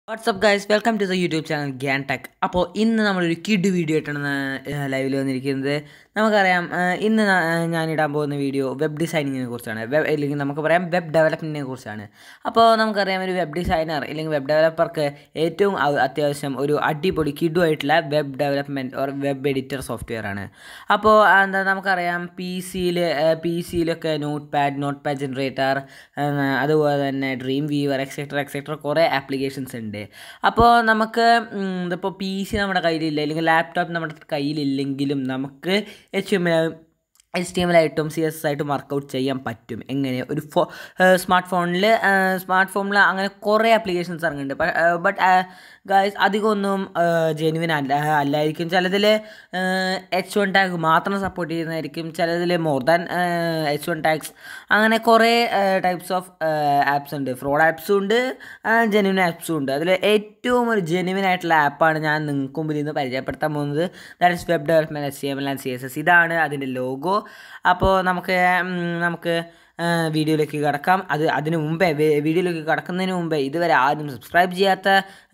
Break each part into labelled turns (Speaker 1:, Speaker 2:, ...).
Speaker 1: WhatsApp guys welcome to the YouTube channel Gyan Tech അപ്പോൾ ഇന്ന് നമ്മളൊരു കിഡ് വീഡിയോ ആയിട്ടാണ് ലൈവിൽ വന്നിരിക്കുന്നത് നമുക്കറിയാം ആ, ഇന്ന് ന- ആ, ഞാനിടാൻ പോകുന്ന വീഡിയോ വെബ് ഡിസൈനിങ്ങിനെ കുറിച്ചാണ് വെബ് അല്ലെങ്കിൽ നമുക്ക് പറയാം വെബ് ഡെവലപ്മെൻറ്റിനെ കുറിച്ചാണ് അപ്പോൾ നമുക്കറിയാം ഒരു വെബ് ഡിസൈനർ അല്ലെങ്കിൽ വെബ് ഡെവലപ്പർക്ക് ഏറ്റവും അവ- അത്യാവശ്യം ഒരു അടിപൊളി കിഡു ആയിട്ടുള്ള web development or web editor software ആണ് അപ്പോൾ എന്താ നമുക്കറിയാം പി സിയിൽ പി സിയിലൊക്കെ Notepad Notepad generator അതുപോലെ തന്നെ ഡ്രീം വീവർ എക്സെട്ര എക്സെട്ര കുറേ ആപ്ലിക്കേഷൻസ് ഉണ്ട് അപ്പോൾ നമുക്ക് ഉം, ഇതിപ്പോൾ പി സി നമ്മുടെ കയ്യിലില്ല അല്ലെങ്കിൽ ലാപ്ടോപ്പ് നമ്മുടെ കയ്യിലില്ലെങ്കിലും നമുക്ക് H M L H T M ആയിട്ടും സി എസ് ആയിട്ടും വർക്കൗട്ട് ചെയ്യാൻ പറ്റും എങ്ങനെ ഒരു ഫോ സ്മാർട്ട് ഫോണിൽ സ്മാർട്ട് ഫോണിൽ അങ്ങനെ കുറേ ആപ്ലിക്കേഷൻസ് ഇറങ്ങുന്നുണ്ട് ബട്ട് ഗായ്സ് അധികമൊന്നും ജെനുവിൻ അല്ല അല്ലായിരിക്കും ചിലതിൽ എച്ച് വൺ ടാഗ് മാത്രം സപ്പോർട്ട് ചെയ്യുന്നതായിരിക്കും ചിലതിൽ more than H one tags അങ്ങനെ കുറേ ടൈപ്സ് ഓഫ് ആപ്സ് ഉണ്ട് ഫ്രോഡ് ആപ്സും ഉണ്ട് ജെനുവിൻ ആപ്സും ഉണ്ട് അതിൽ ഏറ്റവും ഒരു ജെനുവിൻ ആയിട്ടുള്ള ആപ്പാണ് ഞാൻ നിങ്ങൾക്ക് മുമ്പിൽ നിന്ന് പരിചയപ്പെടുത്താൻ പോകുന്നത് that is web development H C M L and C S S ഇതാണ് അതിൻ്റെ ലോഗോ അപ്പോൾ നമുക്ക് ഉം, നമുക്ക് ആ, വീഡിയോയിലേക്ക് കിടക്കാം അത് അതിന് മുമ്പേ വേ- വീഡിയോയിലേക്ക് കിടക്കുന്നതിന് മുമ്പേ ഇതുവരെ ആരും സബ്സ്ക്രൈബ് ചെയ്യാത്ത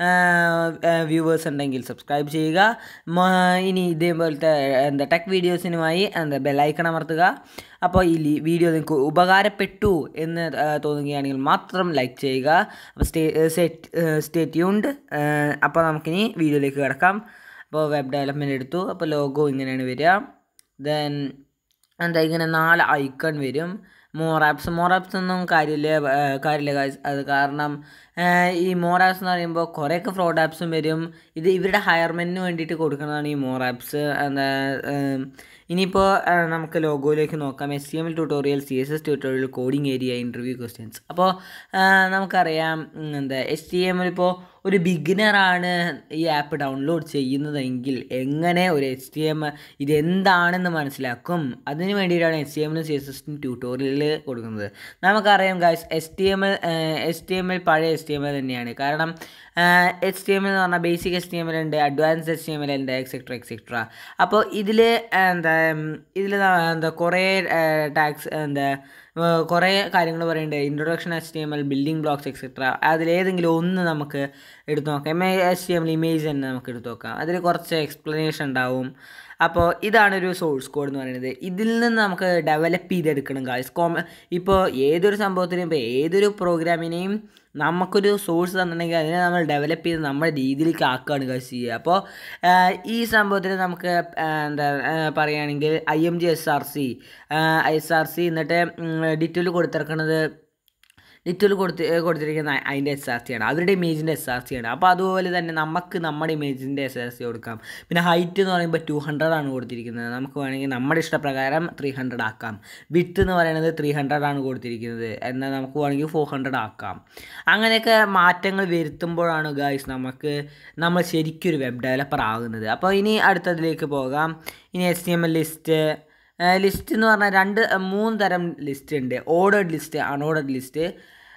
Speaker 1: വ്യൂവേഴ്സ് ഉണ്ടെങ്കിൽ സബ്സ്ക്രൈബ് ചെയ്യുക മ- ഇനി ഇതേപോലത്തെ എന്താ ടെക് വീഡിയോസിനുമായി എന്താ ബെല്ലൈക്കൺ അമർത്തുക അപ്പോൾ ഈ ലി- വീഡിയോ നിങ്ങൾക്ക് ഉപകാരപ്പെട്ടു എന്ന് ആ, തോന്നുകയാണെങ്കിൽ മാത്രം ലൈക്ക് ചെയ്യുക അപ്പോൾ സ്റ്റേ സ്റ്റേ ട്യൂൺഡ് അപ്പോൾ നമുക്കിനി വീഡിയോയിലേക്ക് കിടക്കാം അപ്പോൾ വെബ് ഡെവലപ്മെൻറ്റ് എടുത്തു അപ്പോൾ ലോഗോ ഇങ്ങനെയാണ് വരിക ദെൻ എന്താ ഇങ്ങനെ നാല് ഐക്കൺ വരും മോർ ആപ്സ് മോർ ആപ്സ് ഒന്നും കാര്യമില്ല ഏർ കാര്യമില്ല guys. അത് കാരണം ഏർ ഈ മോർ ആപ്സ് എന്ന് പറയുമ്പോൾ കുറേയൊക്കെ ഫ്രോഡ് ആപ്സും വരും ഇത് ഇവരുടെ ഹയർമെൻറ്റിന് വേണ്ടിയിട്ട് കൊടുക്കുന്നതാണ് ഈ മോർ ആപ്സ് എന്താ ഏർ ഇനിയിപ്പോൾ ഏർ നമുക്ക് ലോഗോയിലേക്ക് നോക്കാം S C M L tutorial C S S tutorial coding area interview questions അപ്പോൾ നമുക്കറിയാം ഉം, എന്താ എസ് സി എം എൽ ഇപ്പോൾ ഒരു ബിഗിനറാണ് ഈ ആപ്പ് ഡൗൺലോഡ് ചെയ്യുന്നതെങ്കിൽ എങ്ങനെ ഒരു എച്ച് ടി എം ഇതെന്താണെന്ന് മനസ്സിലാക്കും അതിന് വേണ്ടിയിട്ടാണ് എച്ച് ടി എമ്മിനും സി എസ് എസിനും ട്യൂട്ടോറിയൽ കൊടുക്കുന്നത് നമുക്കറിയാം guys S T M L H T M L പഴയ എച്ച് ടി എം എൽ തന്നെയാണ് കാരണം എച്ച് ടി എം എൽ എന്ന് പറഞ്ഞാൽ basic H T M L ഉണ്ട് advance H T M L ഉണ്ട് എക്സെട്ര എക്സെട്ര അപ്പോൾ ഇതിൽ എന്താ ഇതിൽ എന്താ കുറേ ടാക്സ് എന്താ ഏർ കുറേ കാര്യങ്ങൾ പറയുന്നുണ്ട് introduction H T M L building blocks etcetera അതിലേതെങ്കിലും ഒന്ന് നമുക്ക് എടുത്ത് നോക്കാം H T M L image തന്നെ നമുക്ക് എടുത്ത് നോക്കാം അതിൽ കുറച്ച് എക്സ്പ്ലനേഷൻ ഉണ്ടാവും അപ്പോൾ ഇതാണ് ഒരു സോഴ്സ് കോഡ് എന്ന് പറയുന്നത് ഇതിൽ നിന്ന് നമുക്ക് ഡെവലപ്പ് ചെയ്തെടുക്കണം ഗായ്സ് കോമ ഇപ്പോൾ ഏതൊരു സംഭവത്തിനും ഇപ്പോൾ ഏതൊരു പ്രോഗ്രാമിനെയും നമുക്കൊരു സോഴ്സ് തന്നിട്ടുണ്ടെങ്കിൽ അതിനെ നമ്മൾ ഡെവലപ്പ് ചെയ്ത് നമ്മുടെ രീതിയിലേക്ക് ആക്കുകയാണ് ഗൈസ് ചെയ്യുക അപ്പോൾ ഈ സംഭവത്തിൽ നമുക്ക് ആ, എന്താ ആ, പറയുകയാണെങ്കിൽ I M G S R C S R C എന്നിട്ട് ഡിറ്റോയിൽ കൊടുത്തിറക്കുന്നത് ഡിറ്റോയിൽ കൊടുത്ത് കൊടുത്തിരിക്കുന്ന അതിൻ്റെ എസ് ആർ സി ആണ് അവരുടെ ഇമേജിൻ്റെ എസ് ആർ സി ആണ് അപ്പോൾ അതുപോലെ തന്നെ നമുക്ക് നമ്മുടെ ഇമേജിൻ്റെ എസ് ആർ സി കൊടുക്കാം പിന്നെ ഹൈറ്റ് എന്ന് പറയുമ്പോൾ ടു ഹൺഡ്രഡ് ആണ് കൊടുത്തിരിക്കുന്നത് നമുക്ക് വേണമെങ്കിൽ നമ്മുടെ ഇഷ്ടപ്രകാരം ത്രീ ഹൺഡ്രഡ് ആക്കാം വിത്ത് എന്ന് പറയുന്നത് ത്രീ ഹൺഡ്രഡ് ആണ് കൊടുത്തിരിക്കുന്നത് എന്നാൽ നമുക്ക് വേണമെങ്കിൽ ഫോർ ഹൺഡ്രഡ് ആക്കാം അങ്ങനെയൊക്കെ മാറ്റങ്ങൾ വരുത്തുമ്പോഴാണ് ഗായ്സ് നമുക്ക് നമ്മൾ ശരിക്കൊരു വെബ് ഡെവലപ്പർ ആകുന്നത് അപ്പോൾ ഇനി അടുത്തതിലേക്ക് പോകാം ഇനി S T M L list list എന്ന് പറഞ്ഞാൽ രണ്ട് മൂന്ന് തരം ലിസ്റ്റ് ഉണ്ട് ordered list unordered list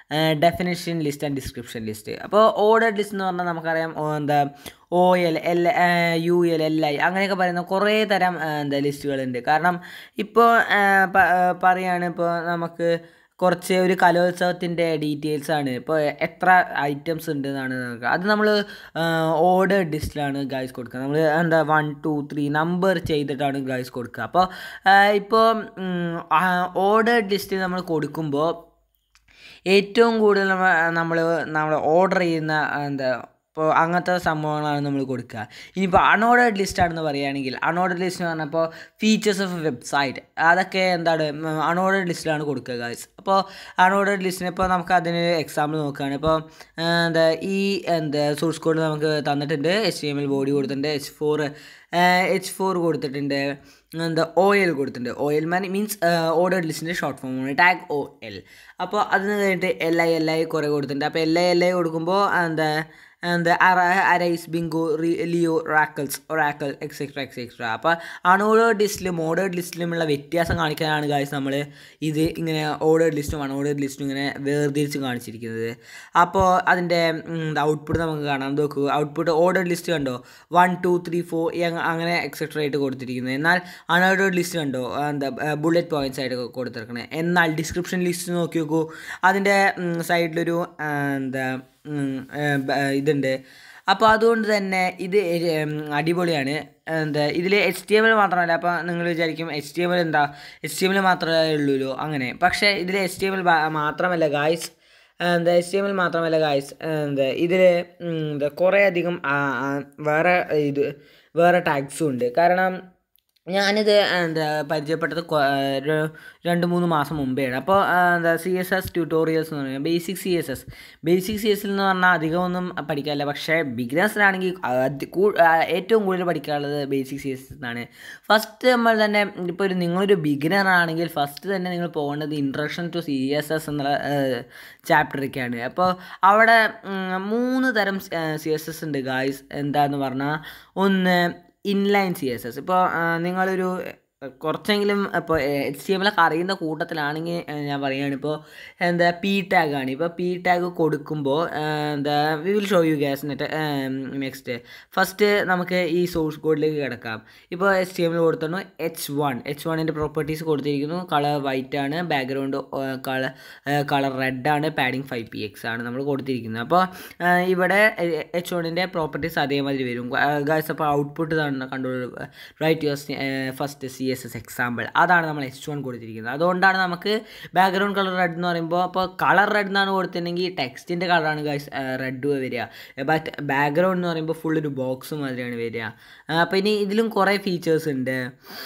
Speaker 1: definition list and description list അപ്പോൾ ഓർഡേഡ് ലിസ്റ്റ് എന്ന് പറഞ്ഞാൽ നമുക്കറിയാം ഓ, എന്താ O L L U L L I അങ്ങനെയൊക്കെ പറയുന്ന കുറേ തരം ആ, എന്താ ലിസ്റ്റുകളുണ്ട് കാരണം ഇപ്പോൾ പറയുകയാണ് ഇപ്പോൾ നമുക്ക് കുറച്ച് ഒരു കലോത്സവത്തിൻ്റെ ഡീറ്റെയിൽസ് ആണ് ഇപ്പോൾ എത്ര ഐറ്റംസ് ഉണ്ട് എന്നാണ് നമുക്ക് അത് നമ്മൾ ഓർഡർ ലിസ്റ്റിലാണ് ഗൈസ് കൊടുക്കുക നമ്മൾ എന്താ വൺ ടു ത്രീ നമ്പർ ചെയ്തിട്ടാണ് ഗൈസ് കൊടുക്കുക അപ്പോൾ ഇപ്പോൾ ഓർഡർ ലിസ്റ്റ് നമ്മൾ കൊടുക്കുമ്പോൾ ഏറ്റവും കൂടുതൽ നമ്മൾ നമ്മൾ ഓർഡർ ചെയ്യുന്ന എന്താ ഇപ്പോൾ അങ്ങനത്തെ സംഭവങ്ങളാണ് നമ്മൾ കൊടുക്കുക ഇനിയിപ്പോൾ അൺഓർഡേഡ് ലിസ്റ്റ് ആണെന്ന് പറയുകയാണെങ്കിൽ അൺഓർഡേഡ് ലിസ്റ്റ് എന്ന് പറഞ്ഞപ്പോൾ ഫീച്ചേഴ്സ് ഓഫ് വെബ്സൈറ്റ് അതൊക്കെ എന്താണ് അൺഓർഡേഡ് ലിസ്റ്റിലാണ് കൊടുക്കുക ഗായ്സ് അപ്പോൾ അൺഓർഡേഡ് ലിസ്റ്റിന് ഇപ്പോൾ നമുക്ക് അതിന് എക്സാമ്പിൾ നോക്കുകയാണ് ഇപ്പോൾ എന്താ ഈ എന്താ സോഴ്സ് കോഡ് നമുക്ക് തന്നിട്ടുണ്ട് H T M L body കൊടുത്തിട്ടുണ്ട് എച്ച് ഫോർ എച്ച് ഫോർ കൊടുത്തിട്ടുണ്ട് എന്താ ഒ എൽ കൊടുത്തിട്ടുണ്ട് ഒ എൽ മാൻ മീൻസ് ഓർഡേഡ് ലിസ്റ്റിൻ്റെ ഷോർട്ട് ഫോമാണ് ടാഗ് ഒ എൽ അപ്പോൾ അതിന് കഴിഞ്ഞിട്ട് എൽ ഐ എൽ ഐ കുറേ കൊടുത്തിട്ടുണ്ട് അപ്പോൾ എൽ ഐ എൽ ഐ കൊടുക്കുമ്പോൾ എന്താ എന്താ അറൈസ് ബിങ്കോ ലിയോ റാക്കൽസ് ഒറാക്കൽ എക്സെട്ര എക്സെട്ര അപ്പോൾ അൺഓർഡേഡ് ലിസ്റ്റിലും ഓർഡേഡ് ലിസ്റ്റിലുമുള്ള വ്യത്യാസം കാണിക്കാനാണ് ഗായ്സ് നമ്മൾ ഇത് ഇങ്ങനെ ഓർഡേഡ് ലിസ്റ്റും അൺഓർഡേഡ് ലിസ്റ്റും ഇങ്ങനെ വേർതിരിച്ച് കാണിച്ചിരിക്കുന്നത് അപ്പോൾ അതിൻ്റെ ഔട്ട്പുട്ട് നമുക്ക് കാണാം നോക്കൂ ഔട്ട്പുട്ട് ഓർഡേഡ് ലിസ്റ്റ് കണ്ടോ വൺ ടു ത്രീ ഫോർ അങ്ങനെ എക്സെട്ര ആയിട്ട് കൊടുത്തിരിക്കുന്നത് എന്നാൽ അൺഓർഡേഡ് ലിസ്റ്റ് കണ്ടോ എന്താ ബുള്ളറ്റ് പോയിൻറ്റ്സ് ആയിട്ട് കൊടുത്തിരിക്കണേ എന്നാൽ ഡിസ്ക്രിപ്ഷൻ ലിസ്റ്റ് നോക്കി നോക്കൂ അതിൻ്റെ സൈഡിലൊരു എന്താ ഉം, ഏഹ്, ബ- ഇതുണ്ട് അപ്പോൾ അതുകൊണ്ട് തന്നെ ഇത് ഉം, അടിപൊളിയാണ് എന്താ ഇതിൽ എച്ച് ടി എം എൽ മാത്രമല്ല അപ്പോൾ നിങ്ങൾ വിചാരിക്കും എച്ച് ടി എം എൽ എന്താ എച്ച് ടി എം എൽ മാത്രമേ ഉള്ളൂല്ലോ അങ്ങനെ പക്ഷേ ഇതിൽ എച്ച് ടി എം എൽ മാത്രമല്ല ഗായ്സ് എന്താ എച്ച് ടി എം എൽ മാത്രമല്ല ഗായ്സ് എന്താ ഇതിൽ എന്താ കുറേ അധികം ആ, ആ, വേറെ ഇത് വേറെ ടാഗ്സും ഉണ്ട് കാരണം ഞാനിത് എന്താ പരിചയപ്പെട്ടത് കൊ- ഒരു രണ്ട് മൂന്ന് മാസം മുമ്പെയാണ് അപ്പോൾ എന്താ സി എസ് എസ് ട്യൂട്ടോറിയൽസ് എന്ന് പറയുന്നത് basic C S S basic C S എന്ന് പറഞ്ഞാൽ അധികമൊന്നും പഠിക്കാനില്ല പക്ഷേ ബിഗിനേഴ്സിനാണെങ്കിൽ ഏറ്റവും കൂടുതൽ പഠിക്കാനുള്ളത് ബേസിക് സി എസ് എന്നാണ് ഫസ്റ്റ് നമ്മൾ തന്നെ ഇപ്പോൾ ഒരു നിങ്ങളൊരു ബിഗിനർ ആണെങ്കിൽ ഫസ്റ്റ് തന്നെ നിങ്ങൾ പോകേണ്ടത് introduction to C S S എന്നുള്ള ചാപ്റ്ററൊക്കെയാണ് അപ്പോൾ അവിടെ ഉം, മൂന്ന് തരം സി എസ് എസ് ഉണ്ട് ഗായ്സ് എന്താന്ന് പറഞ്ഞാൽ ഒന്ന് ഇൻലൈൻ സി എസ് എസ് ഇപ്പോൾ നിങ്ങളൊരു അഹ് കുറച്ചെങ്കിലും ഇപ്പോൾ എച്ച് ടി എമ്മിലൊക്കെ അറിയുന്ന കൂട്ടത്തിലാണെങ്കിൽ ഏഹ്, ഞാൻ പറയുകയാണ് ഇപ്പോൾ എന്താ പി ടാഗ് ആണ് ഇപ്പോൾ പി ടാഗ് കൊടുക്കുമ്പോൾ ഏഹ്, എന്താ we will show you guys net next first നമുക്ക് ഈ സോഴ്സ് കോഡിലേക്ക് കിടക്കാം ഇപ്പോൾ എച്ച് ടി എമ്മിൽ കൊടുത്തിട്ടുണ്ട് എച്ച് വൺ എച്ച് വണ്ണിൻ്റെ പ്രോപ്പർട്ടീസ് കൊടുത്തിരിക്കുന്നു കളർ വൈറ്റ് ആണ് ബാക്ക്ഗ്രൗണ്ട് കളർ കളർ റെഡ് ആണ് പാഡിങ് ഫൈവ് പി എക്സ് ആണ് നമ്മൾ കൊടുത്തിരിക്കുന്നത് അപ്പോൾ ഏഹ്, ഇവിടെ എച്ച് വണ്ണിൻ്റെ പ്രോപ്പർട്ടീസ് അതേമാതിരി വരും ഗായ്സ് അപ്പോൾ ഔട്ട്പുട്ട് കണ്ടോളൂ write your first C S S example അതാണ് നമ്മൾ എച്ച് വൺ കൊടുത്തിരിക്കുന്നത് അതുകൊണ്ടാണ് നമുക്ക് ബാക്ക്ഗ്രൗണ്ട് കളർ റെഡ് എന്ന് പറയുമ്പോൾ അപ്പോൾ കളർ റെഡ് എന്നാണ് കൊടുത്തിട്ടുണ്ടെങ്കിൽ ടെക്സ്റ്റിൻ്റെ കളറാണ് ഗൈസ് റെഡ് വരിക ബട്ട് ബാക്ക്ഗ്രൗണ്ട് എന്ന് പറയുമ്പോൾ ഫുൾ ഒരു ബോക്സ് മാതിരിയാണ് വരിക അപ്പോൾ ഇനി ഇതിലും കുറേ ഫീച്ചേഴ്സ് ഉണ്ട്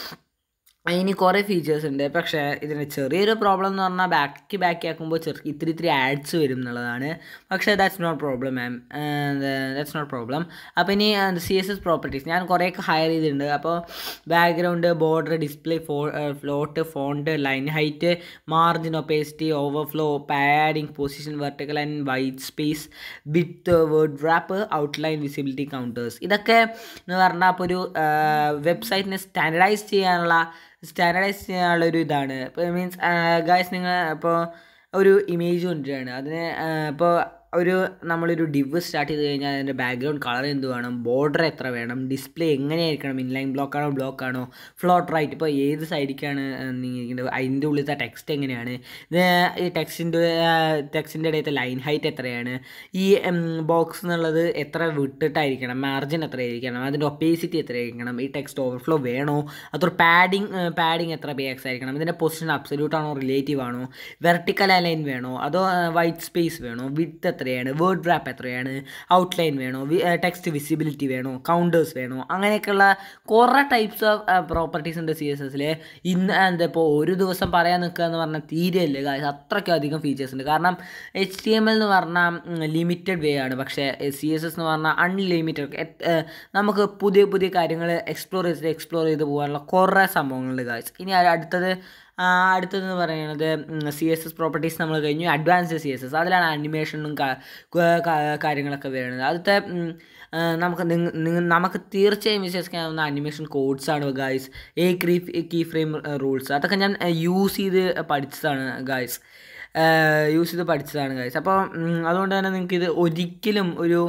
Speaker 1: ഇനി കുറേ ഫീച്ചേഴ്സ് ഉണ്ട് പക്ഷേ ഇതിന് ചെറിയൊരു പ്രോബ്ലം എന്ന് പറഞ്ഞാൽ ബാക്ക് ബാക്ക് ആക്കുമ്പോൾ ചെറിയ ഇത്തിരി ഇത്തിരി ആഡ്സ് വരും എന്നുള്ളതാണ് പക്ഷേ that's not problem ma'am that's not problem അപ്പോൾ ഇനി സി എസ് എസ് പ്രോപ്പർട്ടീസ് ഞാൻ കുറേയൊക്കെ ഹയർ ചെയ്തിട്ടുണ്ട് അപ്പോൾ ബാക്ക്ഗ്രൗണ്ട് ബോർഡർ ഡിസ്പ്ലേ ഫോ float font line height margin opacity overflow padding position vertical and white space width word wrap outline visibility counters ഇതൊക്കെ എന്ന് പറഞ്ഞാൽ അപ്പോൾ ഒരു വെബ്സൈറ്റിനെ സ്റ്റാൻഡർഡൈസ് ചെയ്യാനുള്ള സ്റ്റാൻഡർഡൈസ് ചെയ്യാനുള്ള ഒരു ഇതാണ് ഇപ്പോൾ മീൻസ് ഗായ്സ് നിങ്ങൾ ഇപ്പോൾ ഒരു ഇമേജ് കൊണ്ടുവരികയാണ് അതിന് ഇപ്പോൾ ഒരു നമ്മളൊരു ഡിവ് സ്റ്റാർട്ട് ചെയ്ത് കഴിഞ്ഞാൽ അതിൻ്റെ ബാക്ക്ഗ്രൗണ്ട് കളർ എന്ത് വേണം ബോർഡർ എത്ര വേണം ഡിസ്പ്ലേ എങ്ങനെയായിരിക്കണം ഇൻലൈൻ ബ്ലോക്ക് ആണോ ബ്ലോക്ക് ആണോ ഫ്ലോട്ട് റൈറ്റ് ഇപ്പോൾ ഏത് സൈഡിലേക്കാണ് നീങ്ങിക്കുന്നത് അതിൻ്റെ ഉള്ളിലത്തെ ടെക്സ്റ്റ് എങ്ങനെയാണ് ഇത് ഈ ടെക്സ്റ്റിൻ്റെ ടെക്സ്റ്റിൻ്റെ ഇടയിലത്തെ ലൈൻ ഹൈറ്റ് എത്രയാണ് ഈ ബോക്സ് എന്നുള്ളത് എത്ര വിട്ടിട്ടായിരിക്കണം മാർജിൻ എത്രയായിരിക്കണം അതിൻ്റെ ഒപ്പേസിറ്റി എത്രയായിരിക്കണം ഈ ടെക്സ്റ്റ് ഓവർഫ്ലോ വേണോ അതൊരു പാഡിങ് പാഡിങ് എത്ര പി എക്സ് ആയിരിക്കണം ഇതിൻ്റെ പൊസിഷൻ അബ്സല്യൂട്ട് ആണോ റിലേറ്റീവ് ആണോ വെർട്ടിക്കൽ അലൈൻ വേണോ അതോ വൈറ്റ് സ്പേസ് വേണോ വിത്ത് എത്രയാണ് വേർഡ് റാപ്പ് എത്രയാണ് ഔട്ട്ലൈൻ വേണോ ടെക്സ്റ്റ് വിസിബിലിറ്റി വേണോ കൗണ്ടേഴ്സ് വേണോ അങ്ങനെയൊക്കെയുള്ള കുറേ ടൈപ്സ് ഓഫ് പ്രോപ്പർട്ടീസ് ഉണ്ട് സി എസ് എസിൽ ഇന്ന് എന്താ ഇപ്പോൾ ഒരു ദിവസം പറയാൻ നിൽക്കുക എന്ന് പറഞ്ഞാൽ തീരെയല്ലേ കാര്യം അത്രയ്ക്കും അധികം ഫീച്ചേഴ്സ് ഉണ്ട് കാരണം എച്ച് ടി എം എൽ എന്ന് പറഞ്ഞാൽ ലിമിറ്റഡ് വേ ആണ് പക്ഷേ സി എസ് എസ് എന്ന് പറഞ്ഞാൽ അൺലിമിറ്റഡ് നമുക്ക് പുതിയ പുതിയ കാര്യങ്ങൾ എക്സ്പ്ലോർ ചെയ്ത് എക്സ്പ്ലോർ ചെയ്ത് പോകാനുള്ള കുറേ സംഭവങ്ങളുണ്ട് കാഴ്ച ഇനി അടുത്തത് ആ, അടുത്തതെന്ന് പറയുന്നത് സി എസ് എസ് പ്രോപ്പർട്ടീസ് നമ്മൾ കഴിഞ്ഞു അഡ്വാൻസ്ഡ് സി എസ് എസ് അതിലാണ് അനിമേഷനും കാര്യങ്ങളൊക്കെ വരുന്നത് അടുത്ത ഉം, ആ, നമുക്ക് നിങ്ങ- നിങ്ങ- നമുക്ക് തീർച്ചയായും വിശ്വസിക്കാവുന്ന അനിമേഷൻ കോഡ്സ് ആണ് ഗായ്സ് എ ക്രീ കീ ഫ്രെയിം റൂൾസ് അതൊക്കെ ഞാൻ യൂസ് ചെയ്ത് പഠിച്ചതാണ് ഗായ്സ് യൂസ് ചെയ്ത് പഠിച്ചതാണ് ഗായ്സ് അപ്പോൾ ഉം, അതുകൊണ്ട് തന്നെ നിങ്ങൾക്ക് ഇത് ഒരിക്കലും ഒരു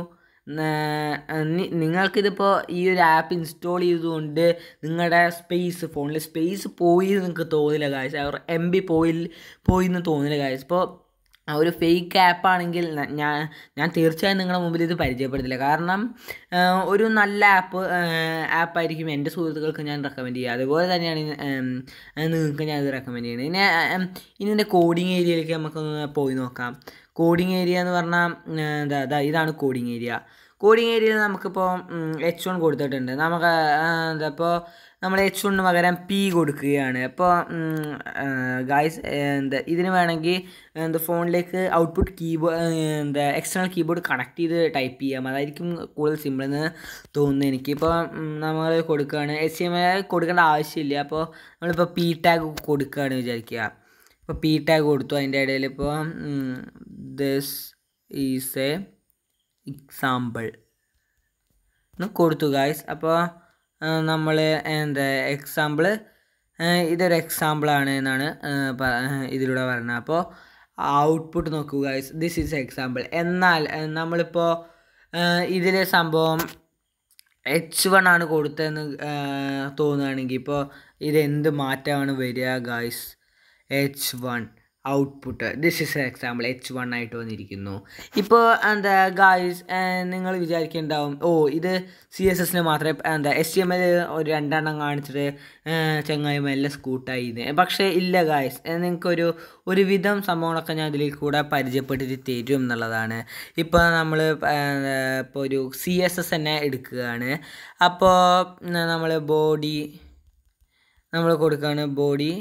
Speaker 1: ന- നി- നിങ്ങൾക്കിതിപ്പോൾ ഈ ഒരു ആപ്പ് ഇൻസ്റ്റാൾ ചെയ്തുകൊണ്ട് നിങ്ങളുടെ സ്പേസ് ഫോണിൽ സ്പേസ് പോയി എന്ന് നിങ്ങൾക്ക് തോന്നില്ല കാഴ്ച അവർ എം ബി പോയി പോയി എന്ന് തോന്നില്ല കാഴ്ച ഇപ്പോൾ ഒരു ഫേക്ക് ആപ്പ് ആണെങ്കിൽ ന- ഞാൻ ഞാൻ തീർച്ചയായും നിങ്ങളുടെ മുമ്പിൽ ഇത് പരിചയപ്പെടുത്തില്ല കാരണം ആ, ഒരു നല്ല ആപ്പ് ആപ്പായിരിക്കും എൻ്റെ സുഹൃത്തുക്കൾക്ക് ഞാൻ റെക്കമെൻഡ് ചെയ്യുക അതുപോലെ തന്നെയാണ് ഇത്, ഉം, നിങ്ങൾക്ക് ഞാൻ ഇത് റെക്കമെൻഡ് ചെയ്യുന്നത് ഇനി ഉം, ഇനി ഇതിൻ്റെ കോഡിങ് ഏരിയയിലേക്ക് നമുക്കൊന്ന് പോയി നോക്കാം കോഡിങ് ഏരിയ എന്ന് പറഞ്ഞാൽ എന്താ ഇതാ ഇതാണ് കോഡിങ് ഏരിയ കോഡിങ് ഏരിയയിൽ നമുക്കിപ്പോൾ എച്ച് വൺ കൊടുത്തിട്ടുണ്ട് നമുക്ക് ആ, എന്താ ഇപ്പോൾ നമ്മൾ എച്ച് വണ്ണിന് പകരം പി കൊടുക്കുകയാണ് അപ്പോൾ ഗായ്സ് എന്താ ഇതിന് വേണമെങ്കിൽ എന്താ ഫോണിലേക്ക് ഔട്ട്പുട്ട് കീബോർഡ് എന്താ എക്സ്റ്റേണൽ കീബോർഡ് കണക്ട് ചെയ്ത് ടൈപ്പ് ചെയ്യാം അതായിരിക്കും കൂടുതൽ സിമ്പിൾ എന്ന് തോന്നുന്നു എനിക്കിപ്പോൾ നമ്മൾ കൊടുക്കുകയാണ് എച്ച് എം ഐ കൊടുക്കേണ്ട ആവശ്യമില്ല അപ്പോൾ നമ്മളിപ്പോൾ പി ടാഗ് കൊടുക്കുകയാണ് വിചാരിക്കുക ഇപ്പോൾ പി ടാഗ് കൊടുത്തു അതിൻ്റെ ഇടയിൽ ഇപ്പോൾ ദിസ് ഈസ് എ എക്സാമ്പിൾ എന്ന് കൊടുത്തു ഗായ്സ് അപ്പോൾ നമ്മൾ എന്താ എക്സാമ്പിൾ ഇതൊരു എക്സാമ്പിളാണ് എന്നാണ് ആ, പ- ഇതിലൂടെ പറയുന്നത് അപ്പോൾ ഔട്ട്പുട്ട് നോക്കൂ ഗായ്സ് ദിസ് ഈസ് എക്സാമ്പിൾ എന്നാൽ ആ, നമ്മളിപ്പോൾ ഇതിൽ സംഭവം എച്ച് വൺ ആണ് കൊടുത്തതെന്ന് ആ, തോന്നുകയാണെങ്കിൽ ഇപ്പോൾ ഇതെന്ത് മാറ്റമാണ് വരിക guys H one output this is example H one ആയിട്ട് വന്നിരിക്കുന്നു ഇപ്പോൾ എന്താ ഗായ്സ് നിങ്ങൾ വിചാരിക്കുന്നുണ്ടാവും ഓ ഇത് സി എസ് എസിന് മാത്രമേ എന്താ എസ് ടി എം എൽ ഒരു രണ്ടെണ്ണം കാണിച്ചിട്ട് ചങ്ങായി മെല്ലെ സ്കൂട്ടായി പക്ഷേ ഇല്ല ഗായ്സ് നിങ്ങൾക്കൊരു ഒരുവിധം സംഭവങ്ങളൊക്കെ ഞാൻ ഇതിൽ കൂടെ പരിചയപ്പെട്ടിട്ട് തരും എന്നുള്ളതാണ് ഇപ്പോൾ നമ്മൾ ഇപ്പോൾ ഒരു സി എസ് എസ് തന്നെ എടുക്കുകയാണ് അപ്പോൾ നമ്മൾ ബോഡി നമ്മൾ കൊടുക്കുകയാണ് ബോഡി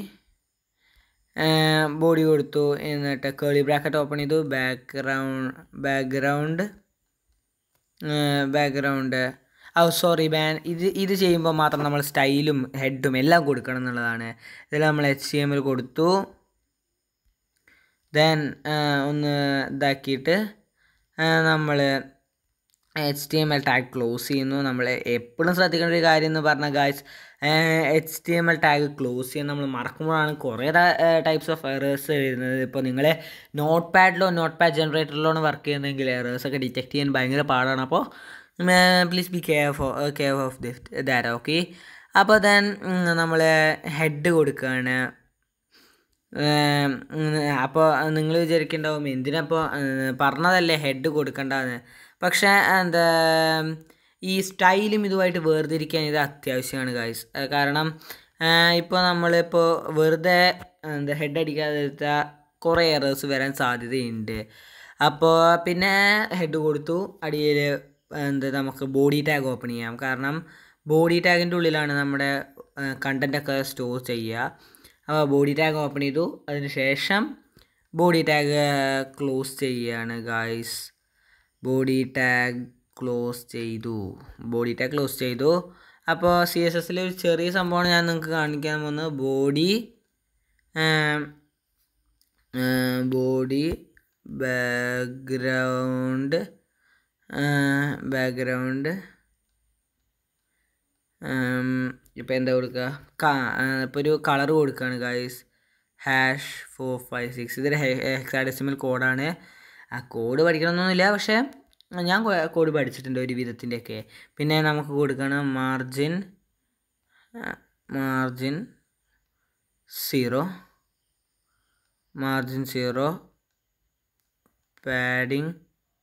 Speaker 1: ബോഡി കൊടുത്തു എന്നിട്ട് കേളി ബ്രാക്കറ്റ് ഓപ്പൺ ചെയ്തു background background background oh sorry ബാൻ ഇത് ഇത് ചെയ്യുമ്പോൾ മാത്രം നമ്മൾ സ്റ്റൈലും ഹെഡും എല്ലാം കൊടുക്കണം എന്നുള്ളതാണ് ഇതിൽ നമ്മൾ എച്ച് സി എമ്മിൽ കൊടുത്തു ദെൻ ഒന്ന് ഇതാക്കിയിട്ട് നമ്മൾ H T M L tag close ചെയ്യുന്നു നമ്മൾ എപ്പോഴും ശ്രദ്ധിക്കേണ്ട ഒരു കാര്യം എന്ന് പറഞ്ഞാൽ guys H T M L tag close ചെയ്യാൻ നമ്മൾ മറക്കുമ്പോഴാണ് കുറേ ടൈപ്സ് ഓഫ് എറേഴ്സ് വരുന്നത് ഇപ്പോൾ നിങ്ങൾ നോട്ട് പാഡിലോ നോട്ട് പാഡ് ജനറേറ്ററിലോ ആണ് വർക്ക് ചെയ്യുന്നതെങ്കിൽ എറേഴ്സ് ഒക്കെ ഡിറ്റക്ട് ചെയ്യാൻ ഭയങ്കര പാടാണ് അപ്പോൾ പ്ലീസ് ബി കെയർ ഫോ കെയർ ഓഫ് ദിഫ്റ്റ് ദാറ്റ് ഓക്കെ അപ്പോൾ ദെൻ നമ്മൾ ഹെഡ് കൊടുക്കുകയാണ് അപ്പോൾ നിങ്ങൾ വിചാരിക്കുന്നുണ്ടാവും എന്തിനപ്പോൾ പറഞ്ഞതല്ലേ ഹെഡ് കൊടുക്കണ്ടെന്ന് പക്ഷേ എന്താ ഈ സ്റ്റൈലും ഇതുമായിട്ട് വേർതിരിക്കാൻ ഇത് അത്യാവശ്യമാണ് ഗായ്സ് കാരണം ഇപ്പോൾ നമ്മളിപ്പോൾ വെറുതെ എന്താ ഹെഡ് അടിക്കാതെ എടുത്താൽ കുറേ എറേഴ്സ് വരാൻ സാധ്യതയുണ്ട് അപ്പോൾ പിന്നെ ഹെഡ് കൊടുത്തു അടിയിൽ എന്താ നമുക്ക് ബോഡി ടാഗ് ഓപ്പൺ ചെയ്യാം കാരണം ബോഡി ടാഗിൻ്റെ ഉള്ളിലാണ് നമ്മുടെ കണ്ടൻറ്റൊക്കെ സ്റ്റോർ ചെയ്യുക അപ്പോൾ ബോഡി ടാഗ് ഓപ്പൺ ചെയ്തു അതിന് ശേഷം ബോഡി ടാഗ് ക്ലോസ് ചെയ്യുകയാണ് ഗായ്സ് ബോഡി ടാഗ് ക്ലോസ് ചെയ്തു ബോഡി ടാഗ് ക്ലോസ് ചെയ്തു അപ്പോൾ സി എസ് എസിൽ ഒരു ചെറിയ സംഭവമാണ് ഞാൻ നിങ്ങൾക്ക് കാണിക്കാൻ പോകുന്നത് ബോഡി ബോഡി ബാക്ക്ഗ്രൗണ്ട് ബാക്ക്ഗ്രൗണ്ട് ഇപ്പോൾ എന്താ കൊടുക്കുക ഇപ്പോൾ ഒരു കളർ കൊടുക്കുകയാണ് guys hash four five six ഇതൊരു ഹെക്സാഡെസിമൽ കോഡാണ് ആ കോഡ് പഠിക്കണമെന്നൊന്നുമില്ല പക്ഷേ ഞാൻ കോഡ് പഠിച്ചിട്ടുണ്ട് ഒരു വിധത്തിൻ്റെയൊക്കെ പിന്നെ നമുക്ക് കൊടുക്കണം margin margin zero margin zero padding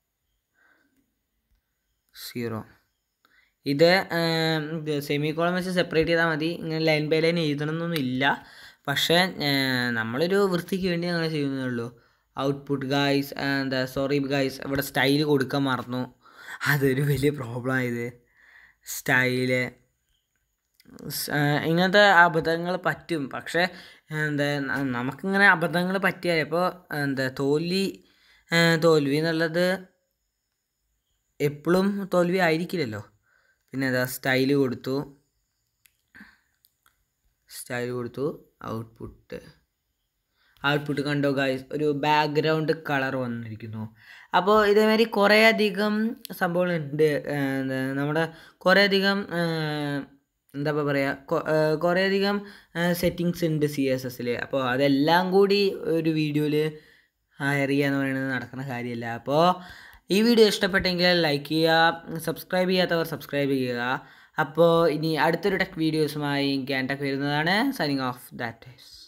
Speaker 1: zero ഇത് സെമി കോളം വെച്ച് സെപ്പറേറ്റ് ചെയ്താൽ മതി ഇങ്ങനെ ലൈൻ ബൈ ലൈൻ എഴുതണമെന്നൊന്നും ഇല്ല പക്ഷേ നമ്മളൊരു വൃത്തിക്ക് വേണ്ടി അങ്ങനെ ചെയ്യുന്നതേ ഉള്ളൂ ഔട്ട്പുട്ട് ഗായ്സ് എന്താ സോറി ഗായ്സ് ഇവിടെ സ്റ്റൈൽ കൊടുക്കാൻ മറന്നു അതൊരു വലിയ പ്രോബ്ലം ആയത് സ്റ്റൈല് ഇങ്ങനത്തെ അബദ്ധങ്ങൾ പറ്റും പക്ഷേ എന്താ നമുക്കിങ്ങനെ അബദ്ധങ്ങൾ പറ്റിയാൽ ഇപ്പോൾ എന്താ തോൽവി തോൽവി എന്നുള്ളത് എപ്പോഴും തോൽവി ആയിരിക്കില്ലല്ലോ പിന്നെ എന്താ സ്റ്റൈല് കൊടുത്തു സ്റ്റൈൽ കൊടുത്തു ഔട്ട്പുട്ട് ഔട്ട്പുട്ട് കണ്ടോ ഗായ്സ് ഒരു ബാക്ക്ഗ്രൗണ്ട് കളർ വന്നിരിക്കുന്നു അപ്പോൾ ഇതേമാതിരി കുറേ അധികം സംഭവങ്ങളുണ്ട് നമ്മുടെ കുറേ അധികം എന്താ പറയുക കുറേ അധികം സെറ്റിങ്സ് ഉണ്ട് സി എസ് എസിൽ അപ്പോൾ അതെല്ലാം കൂടി ഒരു വീഡിയോയിൽ ഹയർ ചെയ്യുക എന്ന് പറയുന്നത് നടക്കുന്ന കാര്യമല്ല അപ്പോൾ ഈ വീഡിയോ ഇഷ്ടപ്പെട്ടെങ്കിൽ ലൈക്ക് ചെയ്യുക സബ്സ്ക്രൈബ് ചെയ്യാത്തവർ സബ്സ്ക്രൈബ് ചെയ്യുക അപ്പോൾ ഇനി അടുത്തൊരു ടെക് വീഡിയോസുമായി ഗ്യാൻ ടെക് വരുന്നതാണ് സൈനിങ് ഓഫ് ദാറ്റ്